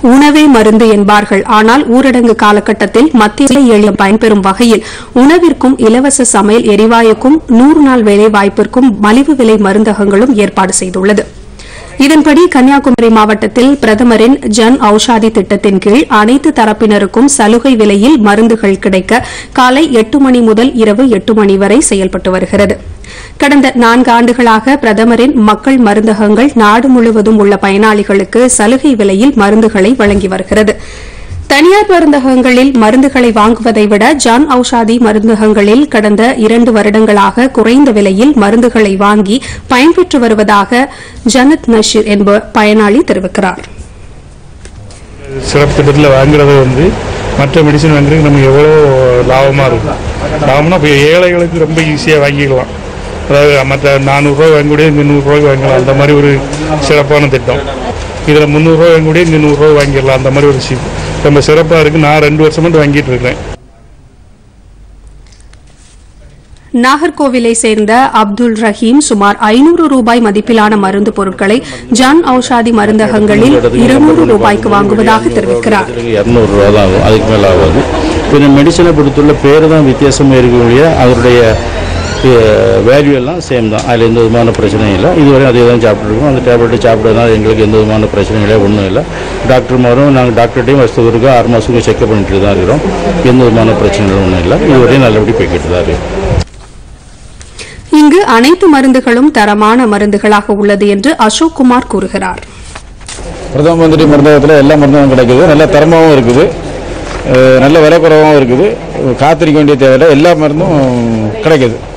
உணவே மருந்து என்பார்கள் ஆனால் ஊரடங்கு காலகட்டத்தில் மத்திய எளிய பயன்பெறும் வகையில் உணவிற்கும் இலவச சமையல் எரிவாயுக்கும் நூறு நாள் வேலைவாய்ப்பிற்கும் மலிவு விலை மருந்தகங்களும் ஏற்பாடு செய்துள்ளது இதன்படி கன்னியாகுமரி மாவட்டத்தில் பிரதமரின் ஜன் ஔஷாதி திட்டத்தின் கீழ் அனைத்து தரப்பினருக்கும் சலுகை விலையில் மருந்துகள் கிடைக்க காலை எட்டு மணி முதல் இரவு எட்டு மணி வரை செயல்பட்டு வருகிறது கடந்த நான்கு ஆண்டுகளாக பிரதமரின் மக்கள் மருந்தகங்கள் நாடு முழுவதும் உள்ள பயனாளிகளுக்கு சலுகை விலையில் மருந்துகளை வழங்கி வருகிறது தனியார் மருந்தகங்களில் மருந்துகளை வாங்குவதை விட ஜான் ஔஷாதி மருந்தகங்களில் கடந்த இரண்டு வருடங்களாக குறைந்த விலையில் மருந்துகளை வாங்கி பயன்பெற்று வருவதாக ஜனத் நஷீர் என்ப பயனாளி தெரிவிக்கிறார் சிறப்பு திட்டத்தில் வாங்குறது வந்து மற்ற மெடிசன் வாங்குறதுக்கு நமக்கு எவ்வளோ லாபமாக இருக்கும் லாபம்னா இப்போ ஏழைகளுக்கு ரொம்ப ஈஸியாக வாங்கிக்கலாம் அதாவது மற்ற நானூறுரூவா வாங்கக்கூடிய இங்கே நூறுரூவாய்க்கு வாங்கலாம் அந்த மாதிரி ஒரு சிறப்பான திட்டம் இதில் முந்நூறுரூவா வாங்கக்கூடிய இங்கே நூறுரூவா வாங்கிடலாம் அந்த மாதிரி ஒரு விஷயம் ரொம்ப சிறப்பாக இருக்குது நான் ரெண்டு வருஷமா வாங்கிட்டு இருக்கிறேன் நாகர்கோவிலை சேர்ந்த அப்துல் ரஹீம் சுமார் ஐநூறு ரூபாய் மதிப்பிலான மருந்து பொருட்களை ஜான் ஔஷாதி மருந்தகங்களில் இருநூறு ரூபாய்க்கு வாங்குவதாக தெரிவிக்கிறார் இரநூறு ரூபா தான் ஆகும் அதுக்கு மேலே ஆகாது பின்ன மெடிசனை பொறுத்துள்ள பேர் தான் வித்தியாசமாக இருக்கக்கூடிய அதனுடைய வேல்யூ எல்லாம் சேம் தான் அதில் எந்த விதமான பிரச்சனையும் இல்லை இதுவரை அதே தான் சாப்பிட்ருக்கோம் அந்த டேப்லெட்டு சாப்பிட்றதுனால எங்களுக்கு எந்த விதமான பிரச்சனையும் இல்லை ஒன்றும் இல்லை டாக்டர்மாரும் நாங்கள் டாக்டர்கிட்டையும் வருஷத்துக்கு ஆறு மாதத்துக்கு செக்அப் பண்ணிட்டு தான் இருக்கிறோம் எந்த விதமான பிரச்சனைகளும் ஒன்றும் இல்லை இதுவரையும் நல்லபடி போய்கிட்டு தான் இருக்கு இங்கு அனைத்து மருந்துகளும் தரமான மருந்துகளாக உள்ளது என்று அசோக் குமார் கூறுகிறார் பிரதம மந்திரி மருந்தகத்தில் எல்லா மருந்தும் கிடைக்குது நல்ல தரமாகவும் இருக்குது அஹ் நல்ல விலை குறைவாகவும் இருக்குது காத்திருக்க வேண்டிய தேவையில்லை எல்லா மருந்தும் கிடைக்குது